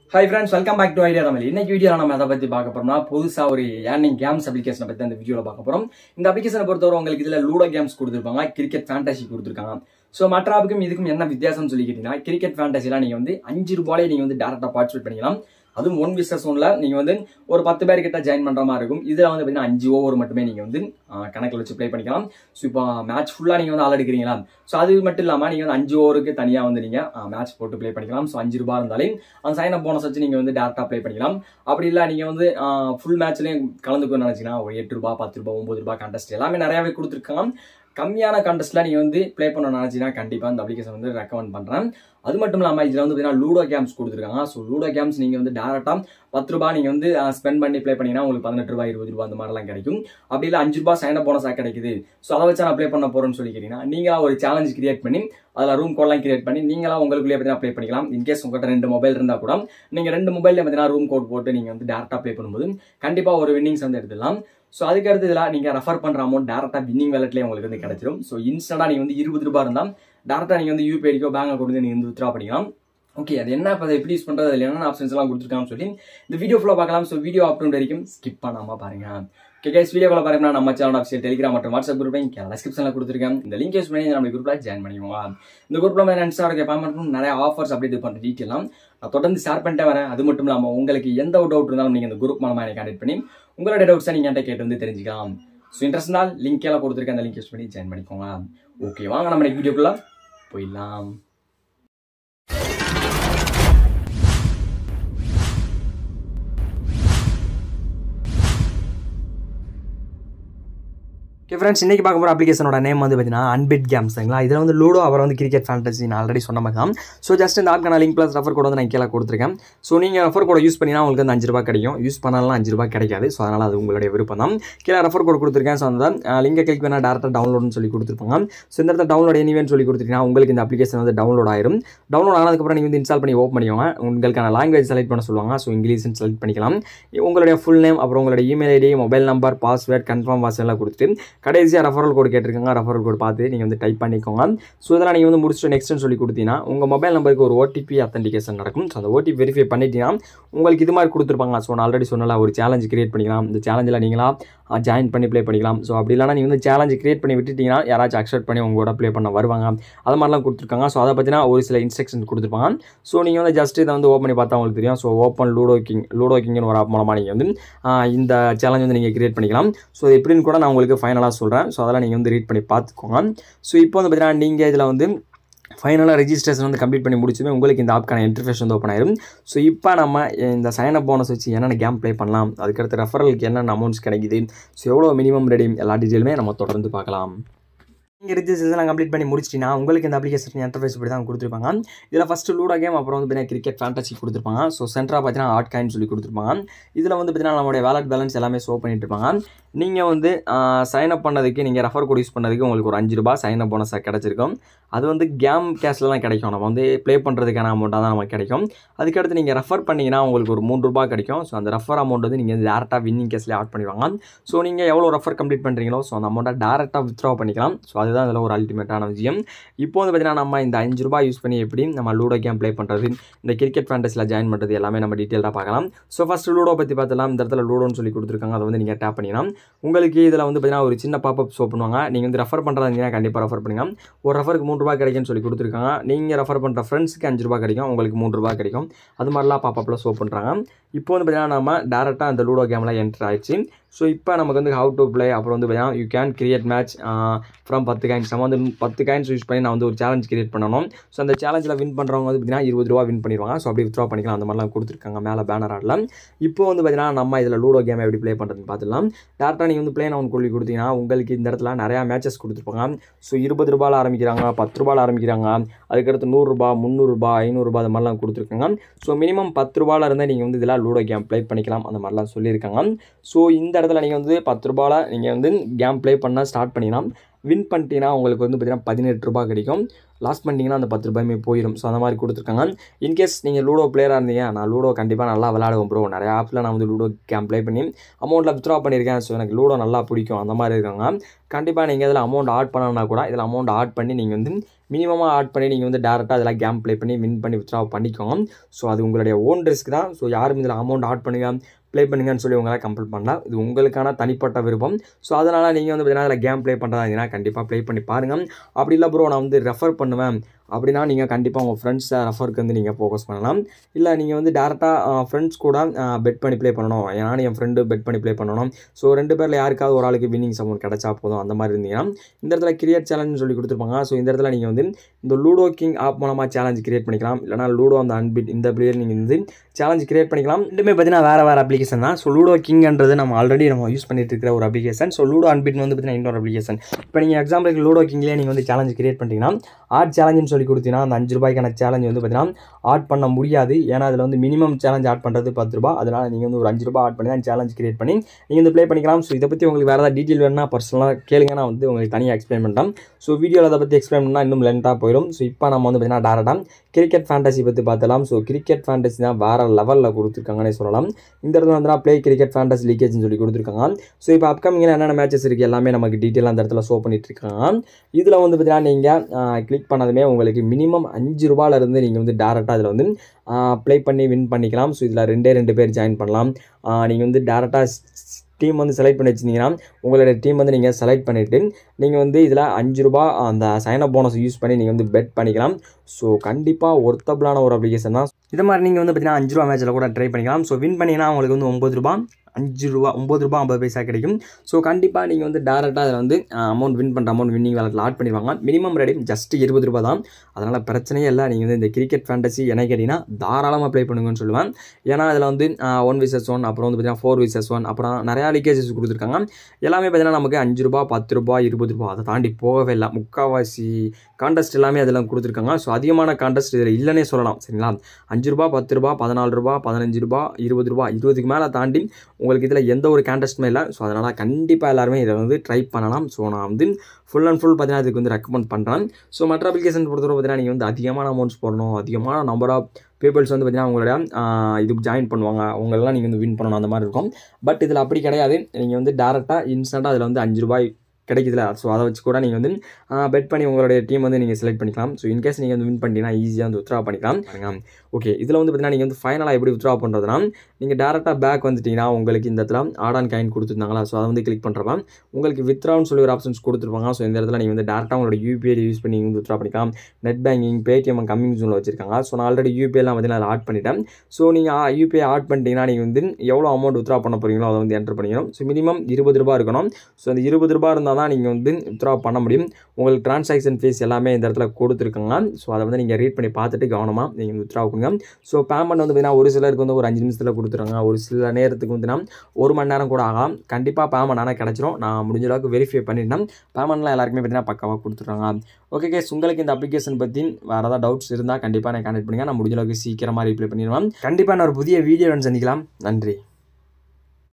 hi friends welcome back to idea Tamil இன்னைக்கு video நம்ம எதை பத்தி பார்க்க போறோம்னா புதுசா ஒரு ஏர்னிங் கேம்ஸ் அப்ளிகேஷனை பத்தி அந்த வீடியோல பார்க்க போறோம் இந்த அப்ளிகேஷனை பொறுத்தவரை உங்களுக்கு இதுல லூடோ கேம்ஸ் கொடுத்துருப்பாங்க கிரிக்கெட் ஃபேண்டசி கொடுத்துருக்காங்க ஸோ மற்ற ஆப்புக்கும் இதுக்கும் என்ன வித்தியாசம்னு சொல்லி கேட்டீங்கன்னா கிரிக்கெட் ஃபேண்டசிலாம் நீங்க வந்து அஞ்சு ரூபாயிலே நீங்க வந்து டேரக்டா பார்ட்டிசிபேட் பண்ணிக்கலாம் அதுவும் ஒன் விசஸ் ஒன்ல நீங்க வந்து ஒரு பத்து பேர் கிட்ட ஜாயின் பண்ற மாதிரி இருக்கும் இதுல வந்து பாத்தீங்கன்னா அஞ்சு ஓவர் மட்டுமே நீங்க வந்து ஆஹ், கணக்குல வச்சு ப்ளே பண்ணிக்கலாம் ஸோ இப்போ மேட்ச் ஃபுல்லா நீங்க வந்து ஆள் எடுக்கிறீங்களா ஸோ அது மட்டும் இல்லாம நீங்க வந்து அஞ்சு ஓவருக்கு தனியா வந்து நீங்க மேட்ச் போட்டு ப்ளே பண்ணிக்கலாம் ஸோ அஞ்சு ரூபாய் இருந்தாலே அந்த சைன் அப் போனஸ் வச்சு நீங்க வந்து டேரக்டா ப்ளே பண்ணிக்கலாம் அப்படி இல்ல நீங்க வந்து ஃபுல் மேட்ச்லயும் கலந்துக்கணும்னு நினைச்சீங்கன்னா ஒரு எட்டு ரூபாய் பத்து ரூபாய் ஒன்பது ரூபாய் கான்டெஸ்ட் எல்லாமே நிறையவே கொடுத்துருக்காங்க கம்மியான கான்டெஸ்ட்ல நீங்க வந்து ப்ளே பண்ணணும்னு நினைச்சீங்கன்னா கண்டிப்பா இந்த அப்ளிகேஷன் வந்து ரெக்கமெண்ட் பண்றேன் அது மட்டும் இல்லாம இதுல வந்து பாத்தீங்கன்னா லூடோ கேம்ஸ் கொடுத்துருக்காங்க ஸோ லூடோ கேம்ஸ் நீங்க வந்து டேரக்டா பத்து ரூபாய் நீங்க வந்து ஸ்பெண்ட் பண்ணி ப்ளே பண்ணீங்கன்னா உங்களுக்கு பதினெட்டு ரூபாய் இருபது ரூபாய் அந்த மாதிரிலாம் கிடைக்கும் அப்படி இல்லை அஞ்சு ரூபாய் சைன் அப் போனஸா கிடைக்குது ஸோ அதை வச்சு நான் ப்ளே பண்ண போறேன்னு சொல்லி கேட்டீங்கன்னா நீங்களா ஒரு சேலஞ்ச் கிரியேட் பண்ணி அதில் ரூம் கோட்லாம் கிரியேட் பண்ணி நீங்களா உங்களுக்குள்ளே பார்த்தீங்கன்னா ப்ளே பண்ணிக்கலாம் இன்கேஸ் உங்கள்கிட்ட ரெண்டு மொபைல் இருந்தால் கூட நீங்கள் ரெண்டு மொபைலில் பார்த்தீங்கன்னா ரூம் கோட் போட்டு நீங்கள் வந்து டேரெக்டாக ப்ளே பண்ணும்போது கண்டிப்பாக ஒரு வின்னிங்ஸ் வந்து எடுத்துடலாம் ஸோ அதுக்கு அடுத்து இதில் நீங்கள் ரெஃபர் பண்ணுற அமௌண்ட் டேரெக்டாக வின்னிங் வேலட்லேயே உங்களுக்கு வந்து கிடைச்சிடும் ஸோ இன்ஸ்டன்டாக நீங்கள் வந்து இருபது ரூபாய் இருந்தால் டேரெக்டாக நீங்கள் வந்து யூபிஐடிக்கோ பேங்க் அக்கௌண்ட் நீங்கள் வந்து வித்ரா பண்ணிக்கலாம் ஓகே அது என்ன இப்போ அதை எப்படி யூஸ் பண்ணுறது அதில் என்னென்ன ஆப்ஷன்ஸ் எல்லாம் கொடுத்துருக்காங்கன்னு சொல்லி இந்த வீடியோ ஃபுல்லாக பார்க்கலாம் ஸோ வீடியோ அப் வரைக்கும் ஸ்கிப் பண்ணாமல் பாருங்க ஓகே கைஸ் வீடியோவில் பாருங்கன்னா நம்ம சேனல் ஆஃபிஷியல் டெலிகிராம் மற்றும் வாட்ஸ்அப் குரூப் இங்கே டிஸ்கிரிப்ஷனில் கொடுத்துருக்கேன் இந்த லிங்க் யூஸ் பண்ணி நம்ம குரூப்பில் ஜாயின் பண்ணிக்கோங்க இந்த குரூப்பில் நான் இன்ஸ்டாவோட பேமெண்ட் நிறைய ஆஃபர்ஸ் அப்டேட் பண்ணுற டீட்டெயிலாம் நான் தொடர்ந்து ஷேர் பண்ணிட்டே வரேன் அது மட்டும் இல்லாமல் உங்களுக்கு எந்த ஒரு டவுட் இருந்தாலும் நீங்கள் இந்த குரூப் மூலமாக எனக்கு கான்டெக்ட் பண்ணி உங்களோட டவுட்ஸை நீங்கள் என்கிட்ட கேட்டு வந்து தெரிஞ்சுக்கலாம் ஸோ இன்ட்ரெஸ்ட் இருந்தால் லிங்க் எல்லாம் கொடுத்துருக்கேன் அந்த லிங்க் யூஸ் பண்ணி ஜாயின் பண்ணிக்கோங்க ஓகே வாங்க நம்ம வீடியோக்குள்ள போயிடலாம் ஓகே ஃப்ரெண்ட்ஸ் இன்றைக்கி பார்க்க போகிற அப்ளிகேஷனோட நேம் வந்து பார்த்தீங்கன்னா அன்பிட் கேம்ஸுங்களா இதில் வந்து லூடோ அப்புறம் வந்து கிரிக்கெட் ஃபேண்டசி நான் ஆல்ரெடி சொன்ன மாதிரி தான் ஸோ ஜஸ்ட் இந்த ஆப்க்கான லிங்க் ப்ளஸ் ரெஃபர் கோட் வந்து நான் கீழே கொடுத்துருக்கேன் ஸோ நீங்கள் ரெஃபர் கோட யூஸ் பண்ணினா உங்களுக்கு வந்து அஞ்சு ரூபாய் கிடைக்கும் யூஸ் பண்ணாலும் அஞ்சு ரூபாய் கிடைக்காது ஸோ அதனால் அது உங்களுடைய விருப்பம் தான் கீழே ரெஃபர் கோட் கொடுத்துருக்கேன் ஸோ அந்த லிங்கை கிளிக் பண்ணால் டேரெக்டாக டவுன்லோட்னு சொல்லி கொடுத்துருப்பாங்க ஸோ இந்த இடத்துல டவுன்லோட் எனிவேன்னு சொல்லி கொடுத்துட்டீங்கன்னா உங்களுக்கு இந்த அப்ளிகேஷன் வந்து டவுன்லோட் ஆயிரும் டவுன்லோட் ஆனதுக்கப்புறம் நீங்கள் வந்து இன்ஸ்டால் பண்ணி ஓப்பன் பண்ணிக்கோங்க உங்களுக்கான லாங்குவேஜ் செலக்ட் பண்ண சொல்லுவாங்க ஸோ இங்கிலீஷ்னு செலக்ட் பண்ணிக்கலாம் உங்களுடைய ஃபுல் நேம் அப்புறம் உங்களுடைய email ID mobile number password confirm pass எல்லாம் கொடுத்துட்டு கடைசியாக ரெஃபரல் கோட் கேட்டிருக்காங்க ரெஃபரல் கோட் பார்த்து நீங்கள் வந்து டைப் பண்ணிக்கோங்க ஸோ இதெல்லாம் நீங்கள் வந்து முடிச்சுட்டு நெக்ஸ்ட்னு சொல்லி கொடுத்தீங்கன்னா உங்கள் மொபைல் நம்பருக்கு ஒரு ஓடிபி அத்தன்டிகேஷன் நடக்கும் ஸோ அந்த ஓடிபி வெரிஃபை பண்ணிட்டீங்கன்னா உங்களுக்கு இது மாதிரி கொடுத்துருப்பாங்க ஸோ நான் ஆல்ரெடி சொன்னல ஒரு சேலஞ்ச் கிரியேட் பண்ணிக்கலாம் இந்த சேலஞ்சில் நீங்களா ஜாயின் பண்ணி ப்ளே பண்ணிக்கலாம் ஸோ அப்படி இல்லைனா நீங்கள் வந்து சேலஞ்ச் கிரியேட் பண்ணி விட்டுட்டீங்கன்னா யாராச்சும் அக்செப்ட் பண்ணி உங்களோட ப்ளே பண்ண வருவாங்க அது மாதிரிலாம் கொடுத்துருக்காங்க ஸோ அதை பற்றினா ஒரு சில இன்ஸ்ட்ரக்ஷன் கொடுத்துருப்பாங்க ஸோ நீங்கள் வந்து ஜஸ்ட் இதை வந்து ஓப்பன் பண்ணி பார்த்தா உங்களுக்கு தெரியும் so open ludo king ludo கிங்னு ஒரு ஆப் மூலமாக நீங்கள் வந்து ஆஹ், இந்த சேலஞ்ச் வந்து நீங்கள் கிரியேட் பண்ணிக்கலாம் ஸோ இது எப்படின்னு கூட நான் உங்களுக்கு ஃபைனலாக சொல்கிறேன் ஸோ அதெல்லாம் நீங்கள் வந்து ரீட் பண்ணி பார்த்துக்கோங்க ஸோ இப்போ வந்து பார்த்தீங்கன்னா நீங்கள் இதில் வந்து ஃபைனலாக ரெஜிஸ்ட்ரேஷன் வந்து கம்ப்ளீட் பண்ணி முடிச்சுமே உங்களுக்கு இந்த ஆப்க்கான இன்டர்ஃபேஸ் வந்து ஓப்பன் ஆயிரும் ஸோ இப்போ நம்ம இந்த சைன் அப் போனஸ் வச்சு என்னென்ன கேம் ப்ளே பண்ணலாம் அதுக்கடுத்து ரெஃபரலுக்கு என்னென்ன அமௌண்ட்ஸ் கிடைக்குது ஸோ எவ்வளோ மினிமம் ரெடி எல்லா டீட்டெயிலுமே நம்ம தொடர்ந்து பார்க்கலாம் நீங்கள் ரிஜிஸ்ட்ரேஷன் கம்ப்ளீட் பண்ணி முடிச்சிட்டிங்கன்னா உங்களுக்கு இந்த அப்ளிகேஷன் இன்டர்ஃபேஸ் இப்படி தான் கொடுத்துருப்பாங்க இதில் ஃபஸ்ட்டு லூடோ கேம் அப்புறம் வந்து பார்த்தீங்கன்னா கிரிக்கெட் ஃபேண்டசி கொடுத்துருப்பாங்க ஸோ சென்டராக பார்த்தீங்கன்னா ஆட் காயின் சொல்லி கொடுத்துருப்பாங்க இதில் வந்து பார்த்தீங்கன்னா நம்மளுடைய வேலட் பேலன்ஸ் எல்லாமே ஷோ பண்ணிட்டு இருப்பாங்க நீங்கள் வந்து சைன் அப் பண்ணதுக்கு நீங்கள் ரெஃபர் கோட் யூஸ் பண்ணதுக்கு உங்களுக்கு ஒரு அஞ்சு ரூபாய் சைன் அப் போனஸாக கிடச்சிருக்கும் அது வந்து கேம் கேஷில் தான் கிடைக்கும் நம்ம வந்து ப்ளே பண்ணுறதுக்கான அமௌண்ட்டாக தான் நமக்கு கிடைக்கும் அதுக்கடுத்து நீங்கள் ரெஃபர் பண்ணிங்கன்னா உங்களுக்கு ஒரு மூணு ரூபாய் கிடைக்கும் ஸோ அந்த ரெஃபர் அமௌண்ட் வந்து நீங்கள் டேரெக்டாக வின்னிங் கேஸ்லேயே ஆட் பண்ணிடுவாங்க ஸோ நீங்கள் எவ்வளோ ரெஃபர் கம்ப்ளீட் பண்ணுறீங்களோ ஸோ அந்த அமௌண்ட்டை டேரெக்டாக வித்ட்ரா பண்ணிக்கலாம் ஸோ அதுதான் இதில் ஒரு அல்டிமேட்டான விஷயம் இப்போ வந்து பார்த்தீங்கன்னா நம்ம இந்த அஞ்சு ரூபாய் யூஸ் பண்ணி எப்படி நம்ம லூடோ கேம் ப்ளே பண்ணுறது இந்த கிரிக்கெட் ஃபேண்டஸில் ஜாயின் பண்ணுறது எல்லாமே நம்ம டீட்டெயிலாக பார்க்கலாம் ஸோ ஃபஸ்ட்டு லூடோ பற்றி பார்த்தலாம் இந்த இடத்துல லூடோன்னு சொல்லி கொடுத்துருக்காங்க அதை வந்து நீங்கள் டேப் பண்ணிக்கலாம் உங்களுக்கு இதில் வந்து பார்த்தீங்கன்னா ஒரு சின்ன பாப்பப் ஷோ பண்ணுவாங்க நீங்கள் வந்து ரெஃபர் பண்ணுறதா இருந்தீங்கன்னா கண்டிப்பாக ரெஃபர் பண்ணுங்க ஒரு ரெஃபருக்கு மூணு ரூபாய் கிடைக்கும்னு சொல்லி கொடுத்துருக்காங்க நீங்கள் ரெஃபர் பண்ணுற ஃப்ரெண்ட்ஸுக்கு அஞ்சு ரூபாய் கிடைக்கும் உங்களுக்கு மூணு ரூபாய் கிடைக்கும் அது மாதிரிலாம் பாப்பப்பில் ஷோ பண்ணுறாங்க இப்போ வந்து பார்த்தீங்கன்னா நம்ம டேரெக்டாக அந்த லூடோ கேமில் என்ட்ரு ஆயிடுச்சு ஸோ இப்போ நமக்கு வந்து ஹவு டு ப்ளே அப்புறம் வந்து பார்த்தீங்கன்னா you can create match from பத்து காயின்ஸ் நம்ம வந்து பத்து காயின்ஸ் யூஸ் பண்ணி நான் வந்து ஒரு சேலஞ்ச் கிரியேட் பண்ணணும் ஸோ அந்த சேலஞ்சில் வின் பண்ணுறவங்க வந்து பார்த்தீங்கன்னா இருபது ரூபா வின் பண்ணிடுவாங்க ஸோ அப்படி வித்ரா பண்ணிக்கலாம் அந்த மாதிரிலாம் கொடுத்துருக்காங்க மேலே பேனர் ஆடல இப்போ வந்து பார்த்தீங்கன்னா நம்ம இதில் லூடோ கேம் எப்படி ப்ளே பண்ணுறதுன்னு பார்த்துக்கலாம் டேரெக்டாக நீங்கள் வந்து ப்ளே நான் கொள்ளி கொடுத்தீங்கன்னா உங்களுக்கு இந்த இடத்துல நிறையா மேட்சஸ் கொடுத்துருப்பாங்க ஸோ இருபது ரூபாயில் ஆரம்பிக்கிறாங்க பத்து ரூபாயில் ஆரம்பிக்கிறாங்க அதுக்கடுத்து நூறுரூபா முந்நூறுரூபா ஐநூறுரூபா அது மாதிரிலாம் கொடுத்துருக்காங்க ஸோ மினிமம் பத்து ரூபாயில் இருந்தால் நீங்கள் வந்து இதெல்லாம் லூடோ கேம் ப்ளே பண்ணிக்கலாம் அந்த மாதிரிலாம் சொல்லியிருக்காங்க ஸோ இந்த இடத்துல நீங்கள் வந்து பத்து ரூபாயில் நீங்கள் வந்து கேம் ப்ளே பண்ண ஸ்டார்ட் பண்ணிக்கலாம் வின் பண்ணிட்டீங்கன்னா உங்களுக்கு வந்து பார்த்தீங்கன்னா பதினெட்டு ரூபாய் கிடைக்கும் லாஸ் பண்ணிட்டீங்கன்னா அந்த பத்து ரூபாயுமே போயிடும் ஸோ அந்த மாதிரி கொடுத்துருக்காங்க இன்கேஸ் நீங்கள் லூடோ பிளேயராக இருந்தீங்க நான் லூடோ கண்டிப்பாக நல்லா விளையாடுவேன் ப்ரோ நிறைய ஆப்பில் நான் வந்து லூடோ கேம் ப்ளே பண்ணி அமௌண்ட்டில் வித்ரா பண்ணியிருக்கேன் ஸோ எனக்கு லூடோ நல்லா பிடிக்கும் அந்த மாதிரி இருக்காங்க கண்டிப்பாக நீங்கள் இதில் அமௌண்ட் ஆட் பண்ணணும்னா கூட இதில் அமௌண்ட் ஆட் பண்ணி நீங்கள் வந்து மினிமமாக ஆட் பண்ணி நீங்கள் வந்து டேரெக்டாக அதெல்லாம் கேம் ப்ளே பண்ணி வின் பண்ணி வித்ரா பண்ணிக்கோங்க ஸோ அது உங்களுடைய ஓன் ரிஸ்க் தான் ஸோ யாரும் இதில் அமௌண்ட் ஆட் பண்ணுங்க ப்ளே பண்ணுங்கன்னு சொல்லி உங்களால் கம்பல் பண்ணலாம் இது உங்களுக்கான தனிப்பட்ட விருப்பம் ஸோ அதனால் நீங்கள் வந்து பார்த்தீங்கன்னா அதில் கேம் ப்ளே பண்ணுறதா இருந்தீங்கன்னா கண்டிப்பாக ப்ளே பண்ணி பாருங்கள் அப்படி இல்லை ப்ரோ நான் வந்து ரெஃபர் பண்ணுவேன் அப்படின்னா நீங்கள் கண்டிப்பாக உங்கள் ஃப்ரெண்ட்ஸை ரெஃபருக்கு வந்து நீங்கள் ஃபோக்கஸ் பண்ணலாம் இல்லை நீங்கள் வந்து டேரெக்டாக ஃப்ரெண்ட்ஸ் கூட பெட் பண்ணி ப்ளே பண்ணணும் ஏன்னா என் ஃப்ரெண்டு பெட் பண்ணி ப்ளே பண்ணணும் ஸோ ரெண்டு பேரில் யாருக்காவது ஒரு ஆளுக்கு வின்னிங் அமௌண்ட் கிடச்சா போதும் அந்த மாதிரி இருந்தீங்கன்னா இந்த இடத்துல கிரியேட் சேலஞ்ச் சொல்லி கொடுத்துருப்பாங்க ஸோ இந்த இடத்துல நீங்கள் வந்து இந்த லூடோ கிங் ஆப் மூலமாக சேலஞ்ச் கிரியேட் பண்ணிக்கலாம் இல்லைனா லூடோ அந்த அன்பிட் இந்த பிளேயர் நீங்கள் வந்து சேலஞ்ச் கிரியேட் பண்ணிக்கலாம் ரெண்டுமே பார்த்தீங்கன்னா வேறு வேறு அப்ளிகேஷன் தான் ஸோ லூடோ கிங்ன்றது நம்ம ஆல்ரெடி நம்ம யூஸ் பண்ணிட்டு இருக்கிற ஒரு அப்ளிகேஷன் ஸோ லூடோ அன்பிட் வந்து பார்த்தீங்கன்னா இன்னொரு அப்ளிகேஷன் இப்போ நீங்கள் எக்ஸாம்பிளுக்கு லூடோ கிங்லேயே நீங்கள் வந்து சேலஞ்ச் கிரியேட் பண்ணிட்டீங்கன்னா ஆட் சேலஞ்சுன்னு சொல்லி கொடுத்தீங்கன்னா அந்த அஞ்சு ரூபாய்க்கான சேலஞ்ச் வந்து பார்த்தீங்கன்னா ஆட் பண்ண முடியாது ஏன்னா அதில் வந்து மினிமம் சேலஞ்ச் ஆட் பண்ணுறது பத்து ரூபா அதனால் நீங்கள் வந்து ஒரு அஞ்சு ரூபா ஆட் பண்ணி தான் சேலஞ்ச் கிரியேட் பண்ணி நீங்கள் வந்து ப்ளே பண்ணிக்கலாம் ஸோ இதை பற்றி உங்களுக்கு வேறு ஏதாவது டீட்டெயில் வேணும்னா பர்சனலாக கேளுங்க நான் வந்து உங்களுக்கு தனியாக எக்ஸ்பிளைன் பண்ணுறேன் ஸோ வீடியோவில் அதை பற்றி எக்ஸ்பிளைன் பண்ணால் இன்னும் லென்த்தாக போயிடும் ஸோ இப்போ நம்ம வந்து பார்த்தீங்கன்னா டேரெக்டாக கிரிக்கெட் ஃபேண்டசி பற்றி பார்த்தலாம் ஸோ கிரிக்கெட் ஃபேண்டசி தான் வேறு லெவலில் கொடுத்துருக்காங்கன்னே சொல்லலாம் இந்த இடத்துல வந்து ப்ளே கிரிக்கெட் ஃபேண்டசி லீக்கேஜ்னு சொல்லி கொடுத்துருக்காங்க ஸோ இப்போ அப்கமிங்கில் என்னென்ன மேட்சஸ் இருக்குது எல்லாமே நமக்கு டீட்டெயிலாக அந்த இடத்துல ஷோ பண்ணிட்டு இருக்காங்க இதில் வந்து பார்த்தீங்கன்னா நீங்கள் கிளிக் பண்ணதுமே உங்களுக்கு மினிமம் அஞ்சு ரூபாயிலேருந்து நீங்கள் வந்து டேரெக்டாக அதில் வந்து ப்ளே பண்ணி வின் பண்ணிக்கலாம் ஸோ இதில் ரெண்டே ரெண்டு பேர் ஜாயின் பண்ணலாம் நீங்கள் வந்து டேரெக்டாக டீம் வந்து செலக்ட் பண்ணி வச்சிருந்தீங்கன்னா உங்களுடைய டீம் வந்து நீங்கள் செலக்ட் பண்ணிவிட்டு நீங்கள் வந்து இதில் அஞ்சு ரூபா அந்த சைன் அப் போனஸ் யூஸ் பண்ணி நீங்கள் வந்து பெட் பண்ணிக்கலாம் ஸோ கண்டிப்பாக ஒர்த்தபிளான ஒரு அப்ளிகேஷன் தான் இது மாதிரி நீங்கள் வந்து பார்த்தீங்கன்னா அஞ்சு ரூபா மேட்ச்சில் கூட ட்ரை பண்ணிக்கலாம் ஸோ வின் பண்ணிங்கன்னா உங்களுக்கு வந்து ஒம்பது ரூபா அஞ்சு ரூபா ஒம்பது ரூபா ஐம்பது பைசா கிடைக்கும் ஸோ கண்டிப்பாக நீங்கள் வந்து டேரெக்டாக அதில் வந்து அமௌண்ட் வின் பண்ணுற அமௌண்ட் வின்னிங் வேலத்தில் ஆட் பண்ணிடுவாங்க மினிமம் ரேடி ஜஸ்ட் இருபது ரூபா தான் அதனால் பிரச்சனையே இல்லை நீங்கள் வந்து இந்த கிரிக்கெட் ஃபேண்டசி என்ன கேட்டிங்கன்னா தாராளமாக ப்ளே பண்ணுங்கன்னு சொல்லுவேன் ஏன்னா அதில் வந்து ஒன் விசஸ் ஒன் அப்புறம் வந்து பார்த்தீங்கன்னா ஃபோர் விசஸ் ஒன் அப்புறம் நிறையா லீக்கேஜஸ் கொடுத்துருக்காங்க எல்லாமே பார்த்தீங்கன்னா நமக்கு அஞ்சு ரூபா பத்து ரூபா இருபது ரூபா அதை தாண்டி போகவே இல்லை முக்கால்வாசி காண்டஸ்ட் எல்லாமே அதெல்லாம் கொடுத்துருக்காங்க ஸோ அதிகமான காண்டஸ்ட் இதில் இல்லைன்னே சொல்லலாம் சரிங்களா அஞ்சு ரூபா பத்து ரூபா பதினாலு ரூபா பதினஞ்சு ரூபா இருபது ரூபா இருபதுக்கு மேலே தாண்டி உங்களுக்கு இதில் எந்த ஒரு காண்டஸ்ட்டுமே இல்லை ஸோ அதனால் கண்டிப்பாக எல்லாருமே இதை வந்து ட்ரை பண்ணலாம் ஸோ நான் வந்து ஃபுல் அண்ட் ஃபுல் பார்த்தீங்கன்னா இதுக்கு வந்து ரெக்கமெண்ட் பண்ணுறேன் ஸோ மற்ற அப்ளிகேஷன் பொறுத்தவரை பார்த்தீங்கன்னா நீங்கள் வந்து அதிகமான அமௌண்ட்ஸ் போடணும் அதிகமான நம்பர் ஆஃப் பீப்புள்ஸ் வந்து பார்த்தீங்கன்னா உங்களோட இது ஜாயின் பண்ணுவாங்க அவங்களெல்லாம் நீங்கள் வந்து வின் பண்ணணும் அந்த மாதிரி இருக்கும் பட் இதில் அப்படி கிடையாது நீங்கள் வந்து டேரெக்டாக இன்ஸ்டண்ட்டாக அதில் வந்து அஞ்சு ரூபாய் கிடைக்குதுல ஸோ அதை வச்சு கூட நீங்கள் வந்து பெட் பண்ணி உங்களுடைய டீம் வந்து நீங்கள் செலக்ட் பண்ணிக்கலாம் ஸோ இன்கேஸ் நீங்கள் வந்து வின் பண்ணிட்டீங்கன்னா ஈஸியாக வந்து வித்ரா பண்ணிக்கலாம் பாருங்க ஓகே இதில் வந்து பார்த்தீங்கன்னா நீங்கள் வந்து ஃபைனலாக எப்படி வித்ரா பண்ணுறதுனா நீங்கள் டேரெக்டாக பேக் வந்துட்டிங்கன்னா உங்களுக்கு இந்த இடத்துல ஆட் ஆன் காயின் கொடுத்துருந்தாங்களா ஸோ அதை வந்து கிளிக் பண்ணுறப்ப உங்களுக்கு வித்ரான்னு சொல்லி ஒரு ஆப்ஷன்ஸ் கொடுத்துருப்பாங்க ஸோ இந்த இடத்துல நீங்கள் வந்து டேரெக்டாக உங்களோட யூபிஐ யூஸ் பண்ணி வந்து வித்ரா பண்ணிக்கலாம் நெட் பேங்கிங் பேடிஎம் கம்மிங் ஜோனில் வச்சிருக்காங்க ஸோ நான் ஆல்ரெடி யூபிஐலாம் பார்த்தீங்கன்னா அதை ஆட் பண்ணிட்டேன் ஸோ நீங்கள் யூபிஐ ஆட் பண்ணிட்டீங்கன்னா நீங்கள் வந்து எவ்வளோ அமௌண்ட் வித்ரா பண்ண போகிறீங்களோ அதை வந்து என்டர் பண்ணிக்கணும் ஸோ மினிமம் இருபது ரூபா இருக்கணும் ஸோ அந்த இருபது ரூபா இருந்தால் தான் நீங்கள் வந்து வித்ரா பண்ண முடியும் உங்களுக்கு ட்ரான்சாக்ஷன் ஃபீஸ் எல்லாமே இந்த இடத்துல கொடுத்துருக்காங்க ஸோ அதை வந்து நீங்கள் ரீட் பண்ணி பார்த்துட்டு கவனமாக நீங்கள் வித்ரா பண்ணுங்க ஸோ பேமெண்ட் வந்து பார்த்தீங்கன்னா ஒரு சிலருக்கு வந்து ஒரு அஞ்சு நிமிஷத்தில் கொடுத்துருங்க ஒரு சில நேரத்துக்கு வந்து ஒரு மணி நேரம் கூட ஆகலாம் கண்டிப்பாக பேமெண்ட் ஆனால் கிடச்சிரும் நான் முடிஞ்ச அளவுக்கு வெரிஃபை பண்ணிட்டேன் பேமெண்ட்லாம் எல்லாருக்குமே பார்த்தீங்கன்னா பக்காவாக கொடுத்துருவாங்க ஓகே கேஸ் உங்களுக்கு இந்த அப்ளிகேஷன் பற்றி வேறு ஏதாவது டவுட்ஸ் இருந்தால் கண்டிப்பாக நான் கான்டெக்ட் பண்ணுங்கள் நான் முடிஞ்ச அளவுக்கு சீக்கிரமாக ரிப்ளை பண்ணிடுவேன் கண்டிப்பாக நான் ஒரு புதிய வீடியோ சந்திக்கலாம் நன்றி